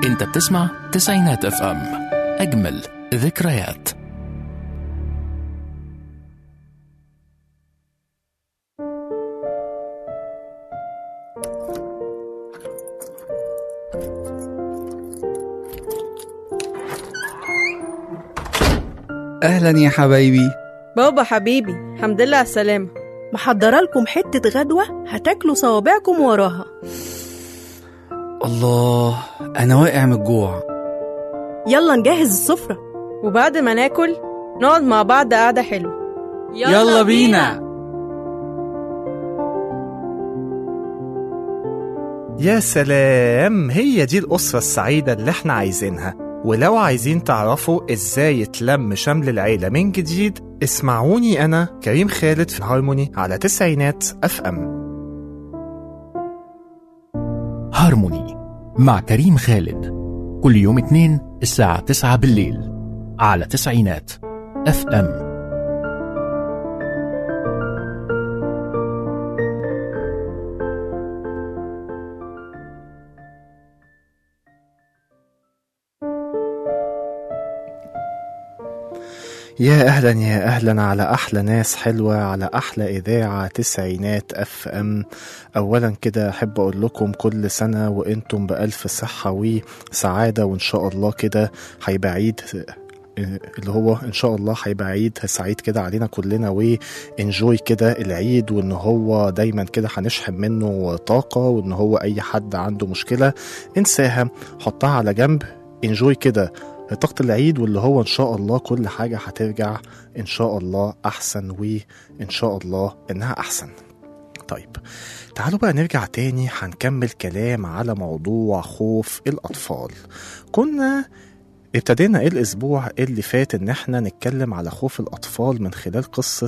انت بتسمع تسعينات اف ام اجمل ذكريات أهلا يا حبايبي بابا حبيبي الحمد لله على السلامة محضرة لكم حتة غدوة هتاكلوا صوابعكم وراها الله أنا واقع من الجوع يلا نجهز السفرة وبعد ما ناكل نقعد مع بعض قعدة حلوة يلا بينا يا سلام هي دي الأسرة السعيدة اللي احنا عايزينها ولو عايزين تعرفوا ازاي يتلم شمل العيلة من جديد اسمعوني أنا كريم خالد في هارموني على تسعينات أف أم هارموني مع كريم خالد كل يوم اثنين الساعة 9 بالليل على تسعينات اف ام يا أهلا يا أهلا على أحلى ناس حلوة على أحلى إذاعة تسعينات أف أم أولا كده أحب أقول لكم كل سنة وأنتم بألف صحة وسعادة وإن شاء الله كده هيبقى عيد اللي هو ان شاء الله هيبقى عيد سعيد كده علينا كلنا وانجوي كده العيد وان هو دايما كده هنشحن منه طاقه وان هو اي حد عنده مشكله انساها حطها على جنب انجوي كده طاقة العيد واللي هو إن شاء الله كل حاجة هترجع إن شاء الله أحسن وإن شاء الله إنها أحسن طيب تعالوا بقى نرجع تاني هنكمل كلام على موضوع خوف الأطفال كنا ابتدينا الأسبوع اللي فات إن احنا نتكلم على خوف الأطفال من خلال قصة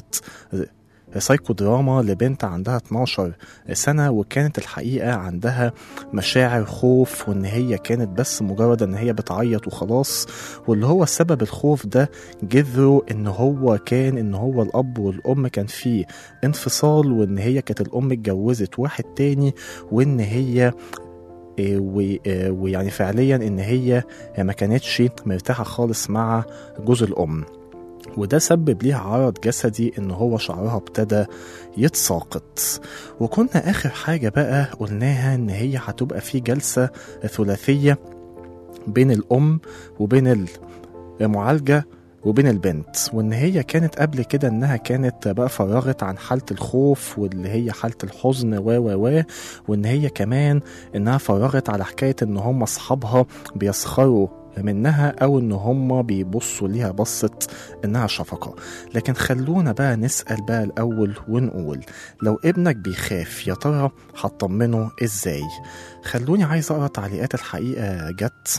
سايكو دراما لبنت عندها 12 سنة وكانت الحقيقة عندها مشاعر خوف وإن هي كانت بس مجرد إن هي بتعيط وخلاص واللي هو سبب الخوف ده جذره إن هو كان إن هو الأب والأم كان فيه انفصال وإن هي كانت الأم اتجوزت واحد تاني وإن هي إيه و- إيه ويعني فعليا ان هي ما كانتش مرتاحه خالص مع جوز الام وده سبب ليها عرض جسدي ان هو شعرها ابتدى يتساقط وكنا اخر حاجه بقى قلناها ان هي هتبقى في جلسه ثلاثيه بين الام وبين المعالجه وبين البنت وان هي كانت قبل كده انها كانت بقى فرغت عن حاله الخوف واللي هي حاله الحزن و و و وان هي كمان انها فرغت على حكايه ان هم اصحابها بيسخروا منها او ان هم بيبصوا ليها بصة انها شفقة لكن خلونا بقى نسأل بقى الاول ونقول لو ابنك بيخاف يا ترى هتطمنه ازاي خلوني عايز اقرا تعليقات الحقيقة جت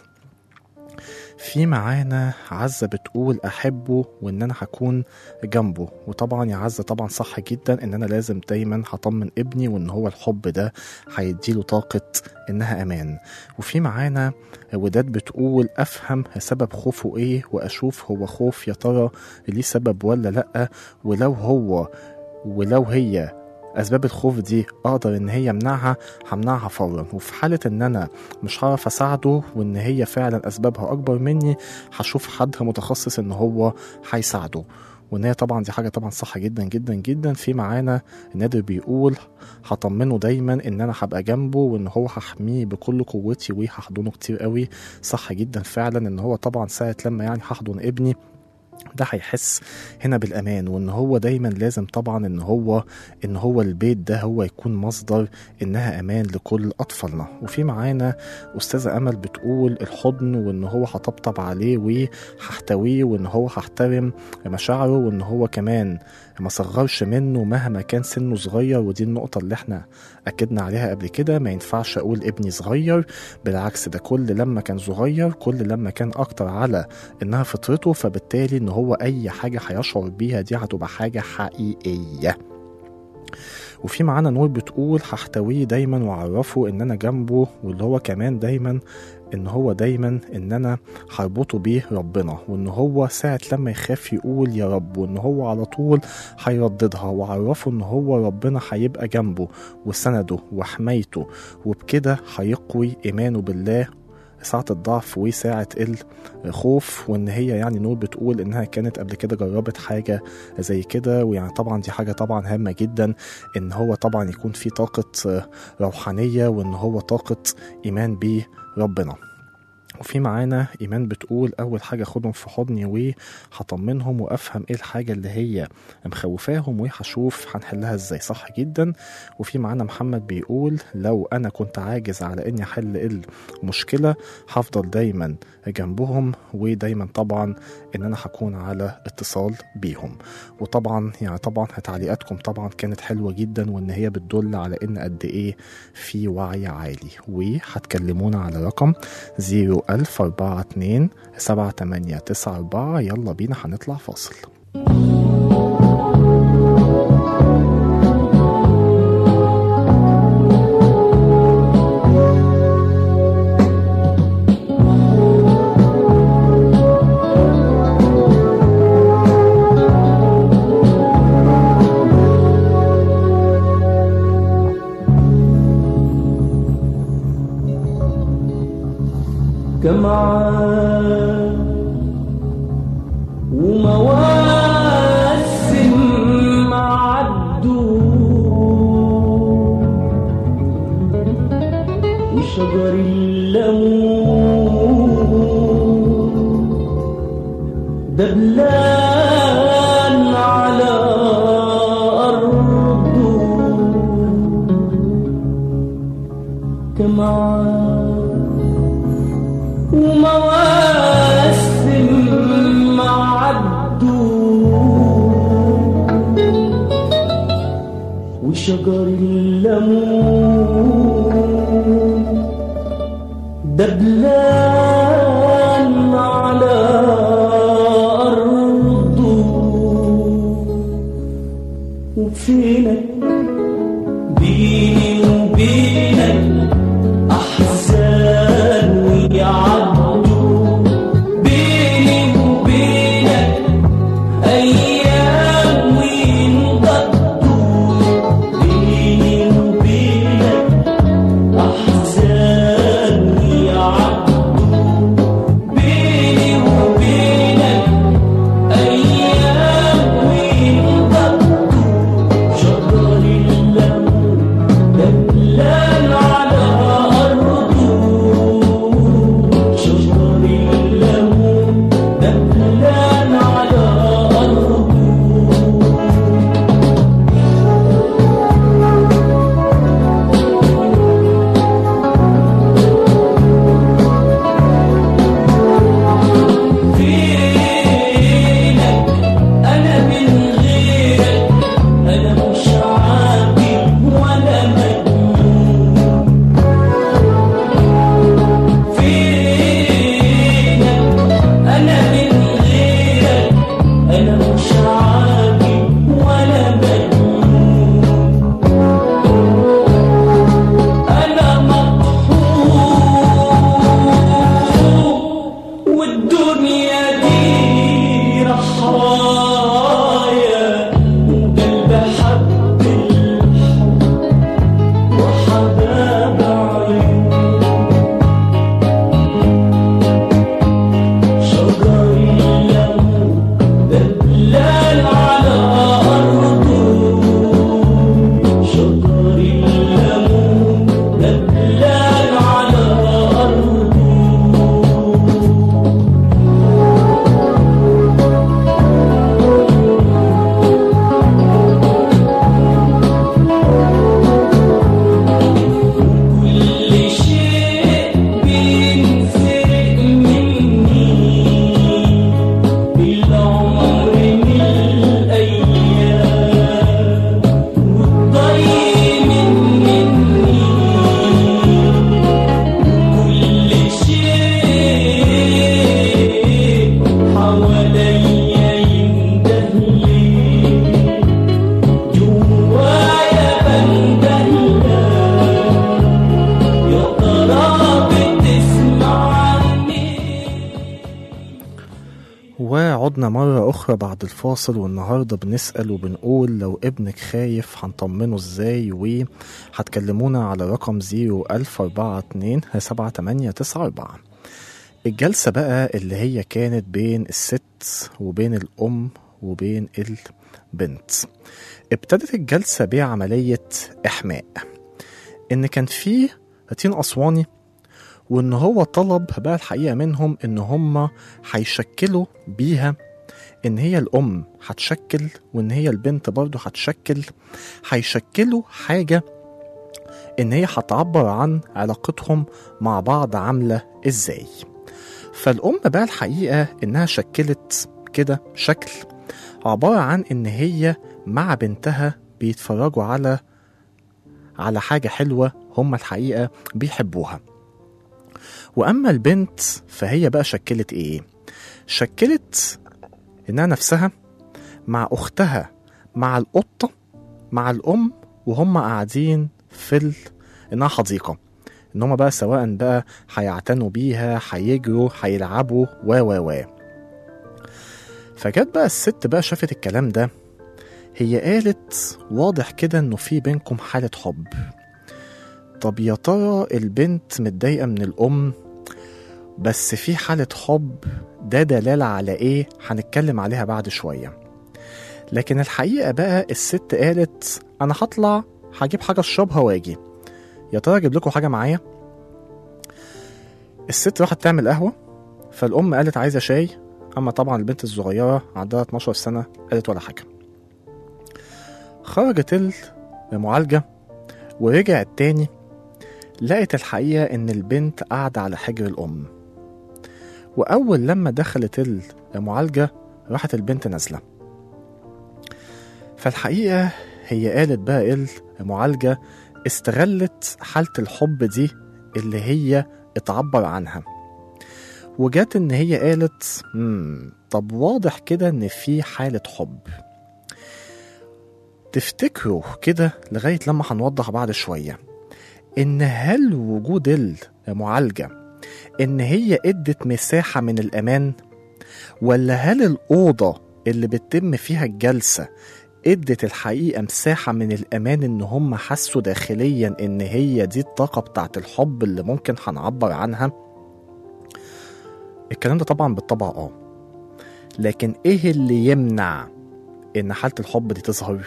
في معانا عزة بتقول أحبه وإن أنا هكون جنبه وطبعا يا عزة طبعا صح جدا إن أنا لازم دايما هطمن ابني وإن هو الحب ده هيديله طاقة إنها أمان وفي معانا وداد بتقول أفهم سبب خوفه إيه وأشوف هو خوف يا ترى ليه سبب ولا لأ ولو هو ولو هي اسباب الخوف دي اقدر ان هي امنعها همنعها فورا وفي حاله ان انا مش هعرف اساعده وان هي فعلا اسبابها اكبر مني هشوف حد متخصص ان هو هيساعده وان هي طبعا دي حاجه طبعا صح جدا جدا جدا في معانا نادر بيقول هطمنه دايما ان انا هبقى جنبه وان هو هحميه بكل قوتي وهحضنه كتير قوي صح جدا فعلا ان هو طبعا ساعه لما يعني هحضن ابني ده هيحس هنا بالامان وان هو دايما لازم طبعا ان هو ان هو البيت ده هو يكون مصدر انها امان لكل اطفالنا وفي معانا استاذه امل بتقول الحضن وان هو هطبطب عليه وهحتويه وان هو هحترم مشاعره وان هو كمان ما صغرش منه مهما كان سنه صغير ودي النقطة اللي احنا أكدنا عليها قبل كده ما ينفعش أقول ابني صغير بالعكس ده كل لما كان صغير كل لما كان أكتر على إنها فطرته فبالتالي إن هو أي حاجة هيشعر بيها دي هتبقى حاجة حقيقية وفي معانا نور بتقول هحتويه دايما واعرفه ان انا جنبه واللي هو كمان دايما ان هو دايما ان انا هربطه بيه ربنا وان هو ساعة لما يخاف يقول يا رب وان هو على طول هيرددها وعرفه ان هو ربنا هيبقى جنبه وسنده وحمايته وبكده هيقوي ايمانه بالله ساعة الضعف وساعة الخوف وإن هي يعني نور بتقول إنها كانت قبل كده جربت حاجة زي كده ويعني طبعا دي حاجة طبعا هامة جدا إن هو طبعا يكون في طاقة روحانية وإن هو طاقة إيمان بربنا وفي معانا ايمان بتقول اول حاجه اخدهم في حضني وهطمنهم وافهم ايه الحاجه اللي هي مخوفاهم وهشوف هنحلها ازاي صح جدا وفي معانا محمد بيقول لو انا كنت عاجز على اني احل المشكله هفضل دايما جنبهم ودايما طبعا ان انا هكون على اتصال بيهم وطبعا يعني طبعا تعليقاتكم طبعا كانت حلوه جدا وان هي بتدل على ان قد ايه في وعي عالي وهتكلمونا على رقم 01042 7894 يلا بينا هنطلع فاصل جمعان ومواسم عدوا وشجر الليمون دبلان على أرضه جمعان ومواسم عدوا وشجر الليمون دبلان على أرضه وفينك بيني وبينك أحزان ويعدوا بيني وبينك أيام وينقضوا بيني وبينك أحزان ويعدوا بيني وبينك أيام وينقضوا شجر الليمون دبلان على أرضه شجر الليمون دبلان على أرضه فينك أنا من غيرك أنا مش عاقل ولا مجنون فينك أنا من غيرك أنا مش عاقل ولا مجنون أنا مقهور والدنيا دي رحايا وقلب حب الحب وحباب عيون شجر الليمون دبلان على أرضه شجر الليمون دبلان على أرضه كل شيء بينسرق مني بالعمر من الأيام والطيب مني كل شيء حواليا يندهلي جوايا بندهلك يا ترى بتسمعني وعدنا مرة أخرى بعد الفاصل والنهاردة بنسأل وبنقول لو ابنك خايف هنطمنه ازاي وهتكلمونا على رقم 01042 7894 الجلسة بقى اللي هي كانت بين الست وبين الأم وبين البنت ابتدت الجلسة بعملية إحماء إن كان في هاتين أسواني وإن هو طلب بقى الحقيقة منهم إن هم هيشكلوا بيها إن هي الأم هتشكل وإن هي البنت برضه هتشكل هيشكلوا حاجة إن هي هتعبر عن علاقتهم مع بعض عاملة إزاي فالأم بقى الحقيقة إنها شكلت كده شكل عبارة عن إن هي مع بنتها بيتفرجوا على على حاجة حلوة هم الحقيقة بيحبوها وأما البنت فهي بقى شكلت إيه؟ شكلت إنها نفسها مع أختها مع القطة مع الأم وهم قاعدين في ال... إنها حديقة إن هما بقى سواء بقى هيعتنوا بيها هيجروا هيلعبوا و و و فجت بقى الست بقى شافت الكلام ده هي قالت واضح كده إنه في بينكم حالة حب طب يا ترى البنت متضايقة من الأم بس في حالة حب ده دلالة على إيه هنتكلم عليها بعد شوية لكن الحقيقة بقى الست قالت أنا هطلع هجيب حاجة أشربها وأجي يا ترى أجيب لكم حاجة معايا الست راحت تعمل قهوة فالأم قالت عايزة شاي أما طبعا البنت الصغيرة عندها 12 سنة قالت ولا حاجة خرجت المعالجة ورجعت تاني لقت الحقيقة إن البنت قاعدة على حجر الأم وأول لما دخلت المعالجة راحت البنت نازلة فالحقيقة هي قالت بقى إيه المعالجة استغلت حالة الحب دي اللي هي اتعبر عنها وجات إن هي قالت مم طب واضح كده إن في حالة حب تفتكروا كده لغاية لما هنوضح بعد شوية إن هل وجود المعالجة إن إيه ادت مساحة من الأمان ولا هل الأوضة اللي بتتم فيها الجلسة ادت الحقيقة مساحة من الأمان إن هم حسوا داخليا إن هي دي الطاقة بتاعت الحب اللي ممكن هنعبر عنها الكلام ده طبعا بالطبع اه لكن ايه اللي يمنع ان حالة الحب دي تظهر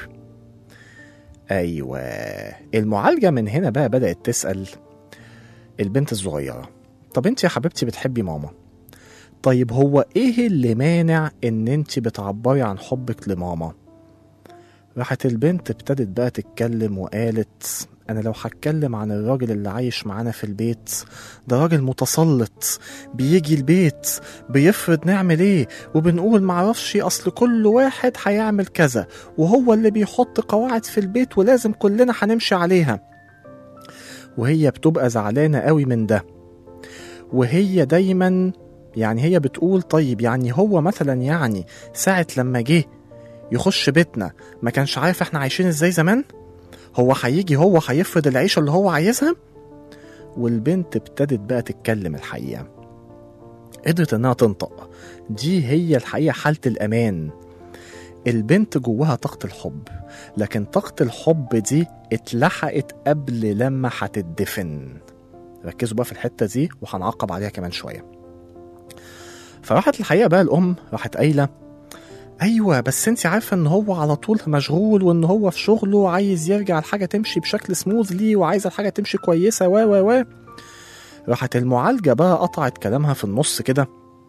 ايوه المعالجة من هنا بقى بدأت تسأل البنت الصغيرة طب انت يا حبيبتي بتحبي ماما طيب هو ايه اللي مانع ان انت بتعبري عن حبك لماما راحت البنت ابتدت بقى تتكلم وقالت انا لو هتكلم عن الراجل اللي عايش معانا في البيت ده راجل متسلط بيجي البيت بيفرض نعمل ايه وبنقول معرفش اصل كل واحد هيعمل كذا وهو اللي بيحط قواعد في البيت ولازم كلنا هنمشي عليها وهي بتبقى زعلانة قوي من ده وهي دايما يعني هي بتقول طيب يعني هو مثلا يعني ساعة لما جه يخش بيتنا ما كانش عارف احنا عايشين ازاي زمان هو هيجي هو هيفرض العيشة اللي هو عايزها والبنت ابتدت بقى تتكلم الحقيقة قدرت انها تنطق دي هي الحقيقة حالة الأمان البنت جواها طاقة الحب لكن طاقة الحب دي اتلحقت قبل لما هتدفن ركزوا بقى في الحتة دي وهنعقب عليها كمان شوية فراحت الحقيقة بقى الأم راحت قايلة ايوه بس انت عارفه ان هو على طول مشغول وان هو في شغله عايز يرجع الحاجه تمشي بشكل سموذلي وعايز الحاجه تمشي كويسه و و و راحت المعالجه بقى قطعت كلامها في النص كده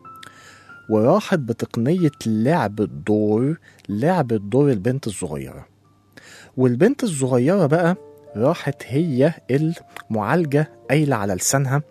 وراحت بتقنيه لعب الدور لعب الدور البنت الصغيره والبنت الصغيره بقى راحت هي المعالجه قايله على لسانها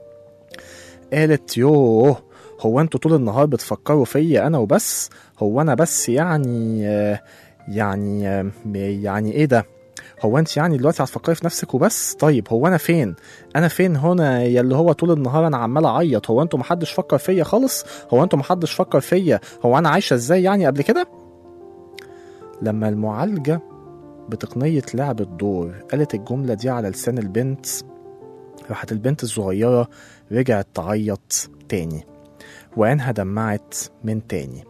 قالت يوه هو انتوا طول النهار بتفكروا فيا انا وبس هو انا بس يعني آه، يعني آه، يعني ايه ده هو انت يعني دلوقتي هتفكري في نفسك وبس طيب هو انا فين انا فين هنا يا اللي هو طول النهار انا عمال اعيط هو انتوا محدش فكر فيا خالص هو انتوا محدش فكر فيا هو انا عايشه ازاي يعني قبل كده لما المعالجه بتقنيه لعب الدور قالت الجمله دي على لسان البنت راحت البنت الصغيره رجعت تعيط تاني وعينها دمعت من تاني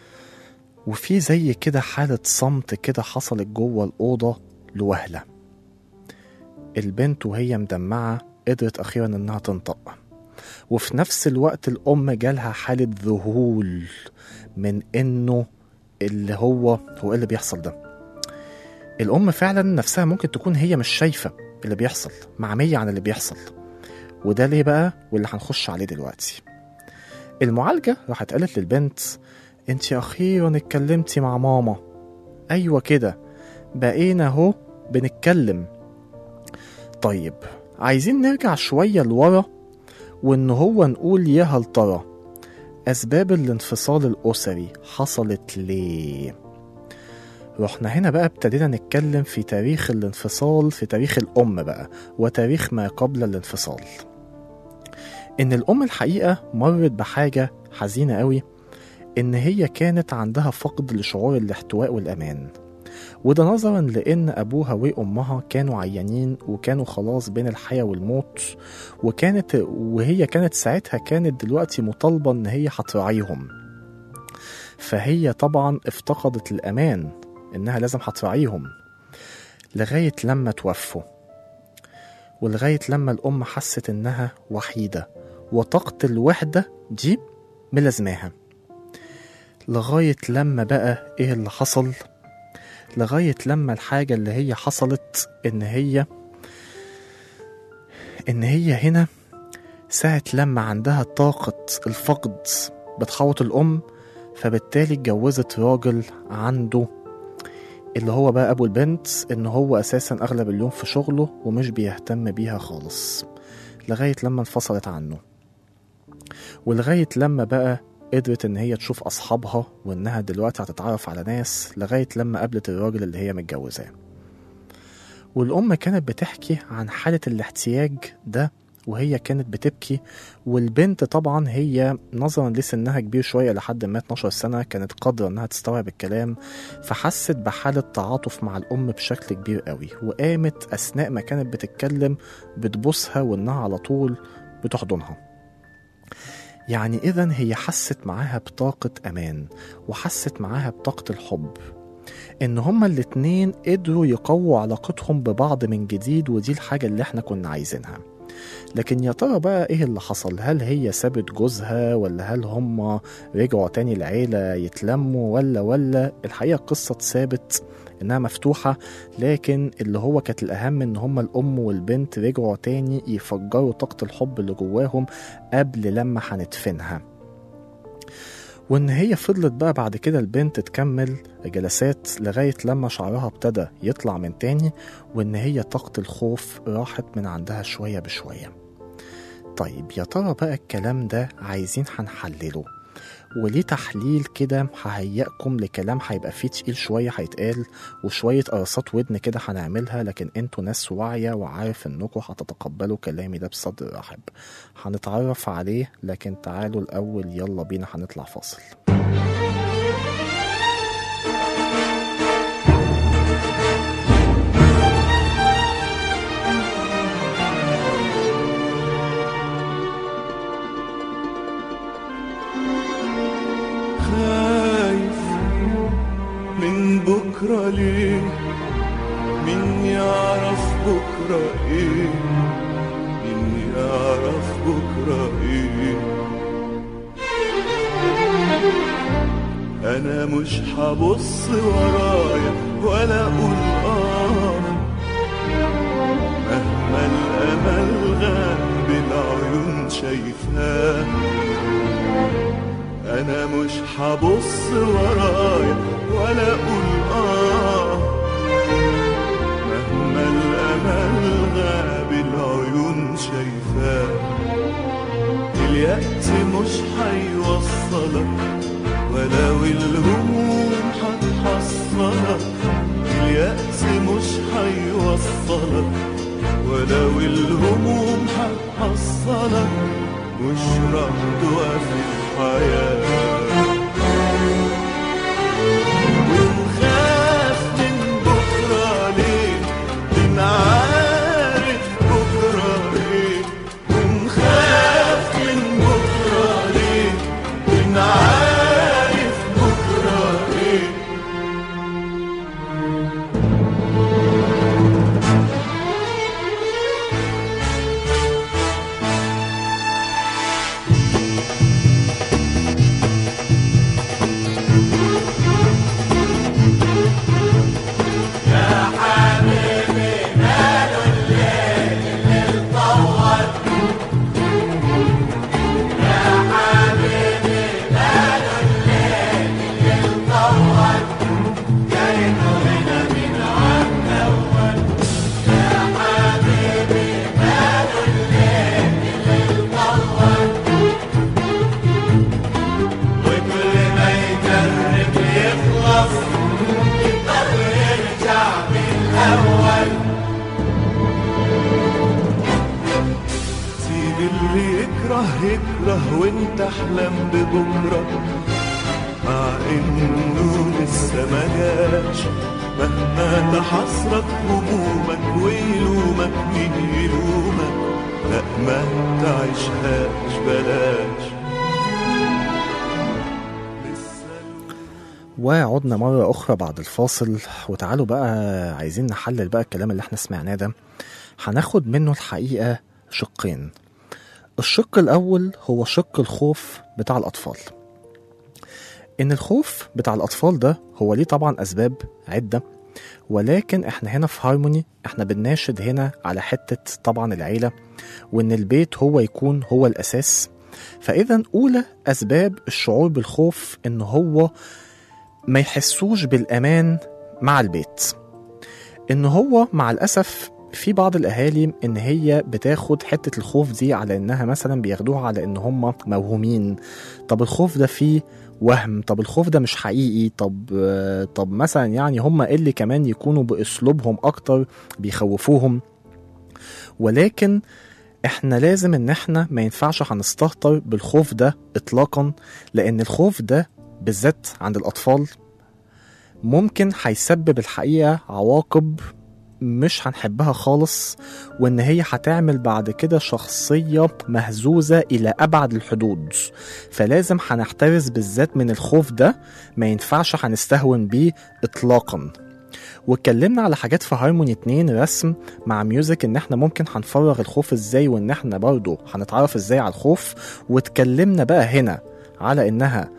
وفي زي كده حالة صمت كده حصلت جوه الأوضة لوهلة البنت وهي مدمعة قدرت أخيرا إنها تنطق وفي نفس الوقت الأم جالها حالة ذهول من إنه اللي هو هو إيه اللي بيحصل ده الأم فعلا نفسها ممكن تكون هي مش شايفة اللي بيحصل معمية عن اللي بيحصل وده ليه بقى واللي هنخش عليه دلوقتي المعالجة راحت قالت للبنت انت أخيرا اتكلمتي مع ماما أيوة كده بقينا اهو بنتكلم طيب عايزين نرجع شوية لورا وإن هو نقول يا هل ترى أسباب الانفصال الأسري حصلت ليه؟ رحنا هنا بقى ابتدينا نتكلم في تاريخ الانفصال في تاريخ الأم بقى وتاريخ ما قبل الانفصال إن الأم الحقيقة مرت بحاجة حزينة قوي إن هي كانت عندها فقد لشعور الاحتواء والأمان وده نظرا لأن أبوها وأمها كانوا عيانين وكانوا خلاص بين الحياة والموت وكانت وهي كانت ساعتها كانت دلوقتي مطالبة إن هي هتراعيهم فهي طبعا افتقدت الأمان إنها لازم هتراعيهم لغاية لما توفوا ولغاية لما الأم حست إنها وحيدة وطاقة الوحدة دي ملازماها لغاية لما بقى إيه اللي حصل لغاية لما الحاجة اللي هي حصلت إن هي إن هي هنا ساعة لما عندها طاقة الفقد بتحوط الأم فبالتالي اتجوزت راجل عنده اللي هو بقى أبو البنت إن هو أساسا أغلب اليوم في شغله ومش بيهتم بيها خالص لغاية لما انفصلت عنه ولغاية لما بقى قدرت إن هي تشوف أصحابها وإنها دلوقتي هتتعرف على ناس لغاية لما قابلت الراجل اللي هي متجوزاه والأم كانت بتحكي عن حالة الاحتياج ده وهي كانت بتبكي والبنت طبعا هي نظرا لسنها كبير شوية لحد ما 12 سنة كانت قادرة انها تستوعب الكلام فحست بحالة تعاطف مع الأم بشكل كبير قوي وقامت أثناء ما كانت بتتكلم بتبوسها وإنها على طول بتحضنها يعني إذا هي حست معاها بطاقة أمان وحست معاها بطاقة الحب إن هما الاتنين قدروا يقووا علاقتهم ببعض من جديد ودي الحاجة اللي احنا كنا عايزينها لكن يا ترى بقى ايه اللي حصل هل هي سابت جوزها ولا هل هم رجعوا تاني العيلة يتلموا ولا ولا الحقيقة القصة اتثابت انها مفتوحة لكن اللي هو كانت الاهم ان هم الام والبنت رجعوا تاني يفجروا طاقة الحب اللي جواهم قبل لما هندفنها وان هي فضلت بقى بعد كده البنت تكمل جلسات لغاية لما شعرها ابتدى يطلع من تاني وان هي طاقة الخوف راحت من عندها شوية بشوية طيب يا ترى بقى الكلام ده عايزين هنحلله وليه تحليل كده ههيئكم لكلام هيبقى فيه تقيل شوية هيتقال وشوية قرصات ودن كده هنعملها لكن انتوا ناس واعية وعارف انكم هتتقبلوا كلامي ده بصدر رحب هنتعرف عليه لكن تعالوا الأول يلا بينا هنطلع فاصل خايف من بكرة ليه مين يعرف بكرة ايه مين يعرف بكرة ايه انا مش هبص ورايا ولا اقول اه مهما الامل غاب العيون شايفاه انا مش هبص ورايا ولا اقول اه مهما الامل غاب العيون شايفاه اليأس مش هيوصلك ولو الهموم هتحصلك اليأس مش هيوصلك ولو الهموم هتحصلك مش راح توقف الحياة ونخاف من بكرة ليه من عارف بكرة ايه ونخاف من بكرة ليه من عارف بكرة ايه يكره يكره وانت احلم ببكرة مع انه لسه ما جاش مهما تحسرك همومك ويلومك مين يلومك لا ما تعيشهاش بلاش وعدنا مرة أخرى بعد الفاصل وتعالوا بقى عايزين نحلل بقى الكلام اللي احنا سمعناه ده هناخد منه الحقيقة شقين الشق الأول هو شق الخوف بتاع الأطفال إن الخوف بتاع الأطفال ده هو ليه طبعا أسباب عدة ولكن احنا هنا في هارموني احنا بنناشد هنا على حتة طبعا العيلة وإن البيت هو يكون هو الأساس فإذا أولى أسباب الشعور بالخوف إن هو ما يحسوش بالأمان مع البيت إن هو مع الأسف في بعض الأهالي إن هي بتاخد حتة الخوف دي على إنها مثلا بياخدوها على إن هم موهومين طب الخوف ده فيه وهم طب الخوف ده مش حقيقي طب طب مثلا يعني هم اللي كمان يكونوا بأسلوبهم أكتر بيخوفوهم ولكن احنا لازم ان احنا ما ينفعش هنستهتر بالخوف ده اطلاقا لان الخوف ده بالذات عند الأطفال ممكن هيسبب الحقيقة عواقب مش هنحبها خالص وإن هي هتعمل بعد كده شخصية مهزوزة إلى أبعد الحدود فلازم هنحترس بالذات من الخوف ده ما ينفعش هنستهون بيه إطلاقا واتكلمنا على حاجات في هارموني 2 رسم مع ميوزك ان احنا ممكن هنفرغ الخوف ازاي وان احنا برضه هنتعرف ازاي على الخوف واتكلمنا بقى هنا على انها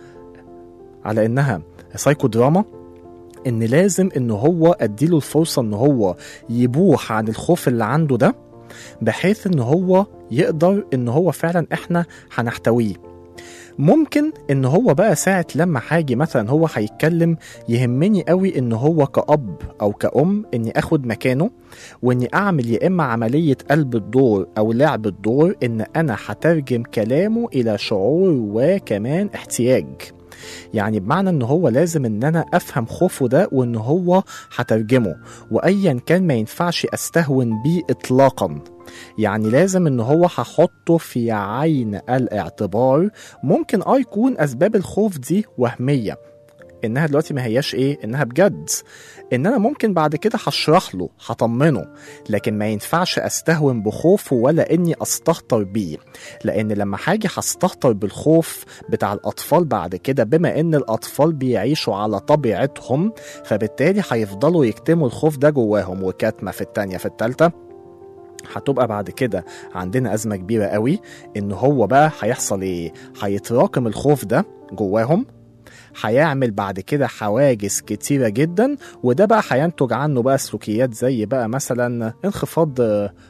على انها سايكو دراما ان لازم ان هو اديله الفرصه ان هو يبوح عن الخوف اللي عنده ده بحيث ان هو يقدر ان هو فعلا احنا هنحتويه ممكن ان هو بقى ساعة لما هاجي مثلا هو هيتكلم يهمني قوي ان هو كأب او كأم اني اخد مكانه واني اعمل يا اما عملية قلب الدور او لعب الدور ان انا هترجم كلامه الى شعور وكمان احتياج يعني بمعنى ان هو لازم ان انا افهم خوفه ده وان هو هترجمه وايا كان ما ينفعش استهون بيه اطلاقا يعني لازم ان هو هحطه في عين الاعتبار ممكن اه يكون اسباب الخوف دي وهميه انها دلوقتي ما هياش ايه انها بجد ان انا ممكن بعد كده هشرح له هطمنه لكن ما ينفعش استهون بخوفه ولا اني استهتر بيه لان لما هاجي هستهتر بالخوف بتاع الاطفال بعد كده بما ان الاطفال بيعيشوا على طبيعتهم فبالتالي هيفضلوا يكتموا الخوف ده جواهم وكاتمه في التانية في التالتة هتبقى بعد كده عندنا أزمة كبيرة قوي إن هو بقى هيحصل إيه؟ هيتراكم الخوف ده جواهم هيعمل بعد كده حواجز كتيرة جدا وده بقى هينتج عنه بقى سلوكيات زي بقى مثلا انخفاض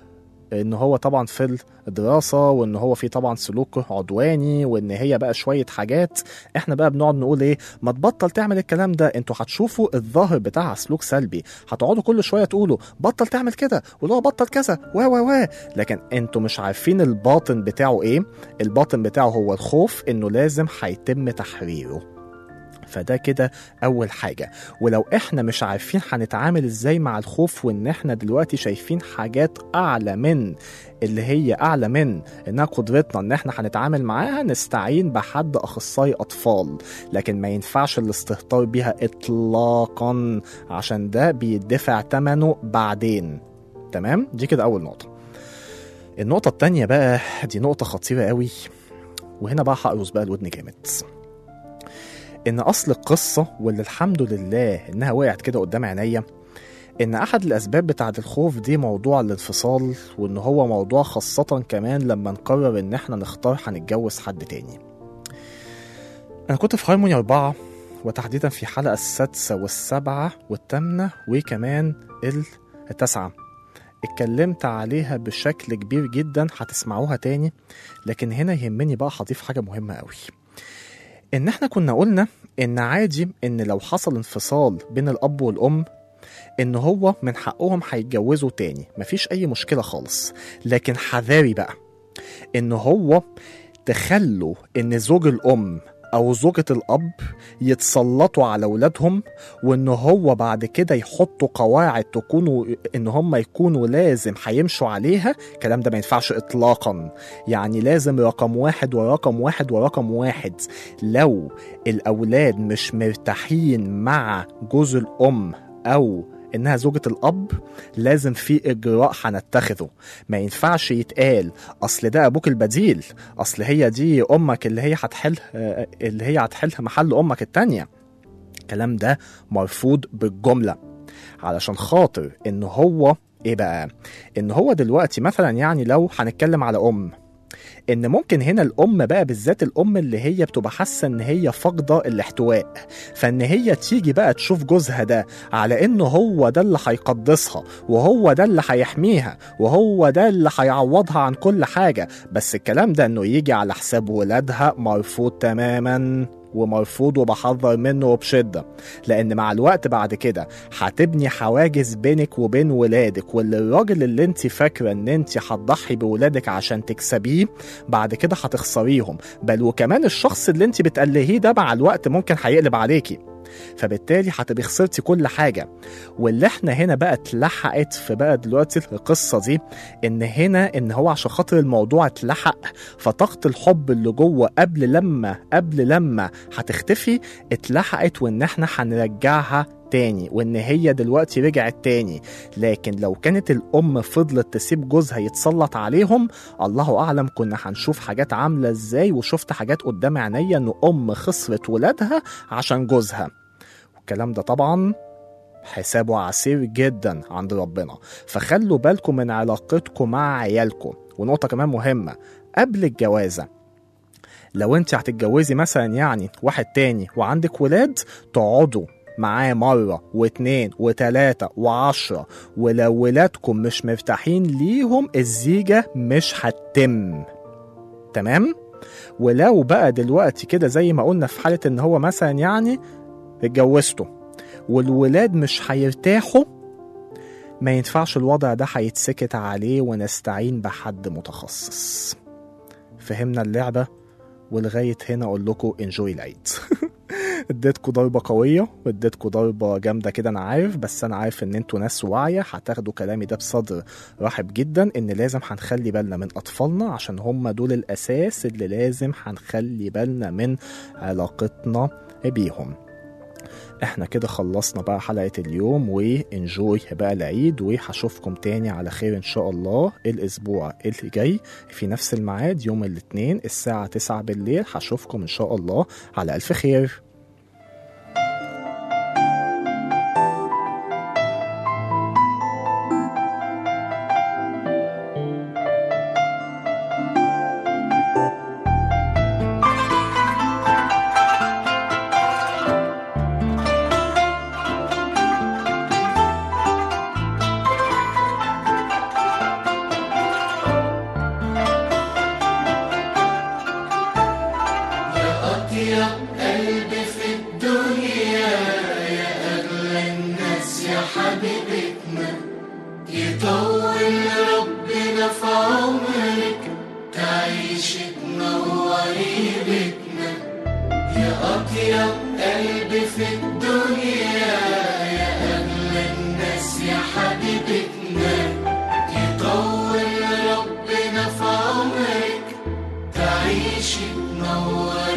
ان هو طبعا في الدراسة وان هو في طبعا سلوك عدواني وان هي بقى شوية حاجات احنا بقى بنقعد نقول ايه ما تبطل تعمل الكلام ده انتوا هتشوفوا الظاهر بتاعها سلوك سلبي هتقعدوا كل شوية تقولوا بطل تعمل كده واللي هو بطل كذا و و و لكن انتوا مش عارفين الباطن بتاعه ايه الباطن بتاعه هو الخوف انه لازم هيتم تحريره فده كده اول حاجه ولو احنا مش عارفين هنتعامل ازاي مع الخوف وان احنا دلوقتي شايفين حاجات اعلى من اللي هي اعلى من انها قدرتنا ان احنا هنتعامل معاها نستعين بحد اخصائي اطفال لكن ما ينفعش الاستهتار بيها اطلاقا عشان ده بيدفع ثمنه بعدين تمام دي كده اول نقطه النقطه التانية بقى دي نقطه خطيره قوي وهنا بقى هقرص بقى الودن جامد ان اصل القصه واللي الحمد لله انها وقعت كده قدام عينيا ان احد الاسباب بتاعه الخوف دي موضوع الانفصال وان هو موضوع خاصه كمان لما نقرر ان احنا نختار هنتجوز حد تاني انا كنت في هارموني أربعة وتحديدا في حلقة السادسة والسابعة والثامنة وكمان التاسعة اتكلمت عليها بشكل كبير جدا هتسمعوها تاني لكن هنا يهمني بقى هضيف حاجة مهمة قوي ان احنا كنا قلنا ان عادي ان لو حصل انفصال بين الاب والام ان هو من حقهم هيتجوزوا تاني مفيش اي مشكله خالص لكن حذاري بقى ان هو تخلوا ان زوج الام او زوجة الاب يتسلطوا على اولادهم وان هو بعد كده يحطوا قواعد تكونوا ان هم يكونوا لازم هيمشوا عليها الكلام ده ما ينفعش اطلاقا يعني لازم رقم واحد ورقم واحد ورقم واحد لو الاولاد مش مرتاحين مع جوز الام او انها زوجة الاب لازم في اجراء هنتخذه ما ينفعش يتقال اصل ده ابوك البديل اصل هي دي امك اللي هي هتحل آه، اللي هي هتحل محل امك التانية الكلام ده مرفوض بالجملة علشان خاطر ان هو ايه بقى ان هو دلوقتي مثلا يعني لو هنتكلم على ام ان ممكن هنا الام بقى بالذات الام اللي هي بتبقى حاسه ان هي فاقده الاحتواء فان هي تيجي بقى تشوف جوزها ده على انه هو ده اللي هيقدسها وهو ده اللي هيحميها وهو ده اللي هيعوضها عن كل حاجه بس الكلام ده انه يجي على حساب ولادها مرفوض تماما ومرفوض وبحذر منه وبشدة لأن مع الوقت بعد كده هتبني حواجز بينك وبين ولادك واللي الراجل اللي انت فاكرة ان انت هتضحي بولادك عشان تكسبيه بعد كده هتخسريهم بل وكمان الشخص اللي انت بتقلهيه ده مع الوقت ممكن هيقلب عليكي فبالتالي هتبقي خسرتي كل حاجة واللي احنا هنا بقى اتلحقت في بقى دلوقتي القصة دي ان هنا ان هو عشان خاطر الموضوع اتلحق فطاقة الحب اللي جوه قبل لما قبل لما هتختفي اتلحقت وان احنا هنرجعها تاني وان هي دلوقتي رجعت تاني لكن لو كانت الام فضلت تسيب جوزها يتسلط عليهم الله اعلم كنا هنشوف حاجات عامله ازاي وشفت حاجات قدام عينيا ان ام خسرت ولادها عشان جوزها والكلام ده طبعا حسابه عسير جدا عند ربنا فخلوا بالكم من علاقتكم مع عيالكم ونقطة كمان مهمة قبل الجوازة لو انت هتتجوزي مثلا يعني واحد تاني وعندك ولاد تقعدوا معاه مرة واتنين وتلاتة وعشرة ولو ولادكم مش مرتاحين ليهم الزيجة مش هتتم تمام؟ ولو بقى دلوقتي كده زي ما قلنا في حالة ان هو مثلا يعني اتجوزته والولاد مش هيرتاحوا ما ينفعش الوضع ده هيتسكت عليه ونستعين بحد متخصص فهمنا اللعبة ولغاية هنا أقول لكم انجوي العيد اديتكوا ضربة قوية واديتكوا ضربة جامدة كده أنا عارف بس أنا عارف إن انتوا ناس واعية هتاخدوا كلامي ده بصدر رحب جدا إن لازم هنخلي بالنا من أطفالنا عشان هم دول الأساس اللي لازم هنخلي بالنا من علاقتنا بيهم احنا كده خلصنا بقى حلقة اليوم وانجوي بقى العيد وهشوفكم تاني على خير ان شاء الله الاسبوع اللي جاي في نفس الميعاد يوم الاثنين الساعة 9 بالليل هشوفكم ان شاء الله على الف خير تعيشي تنوري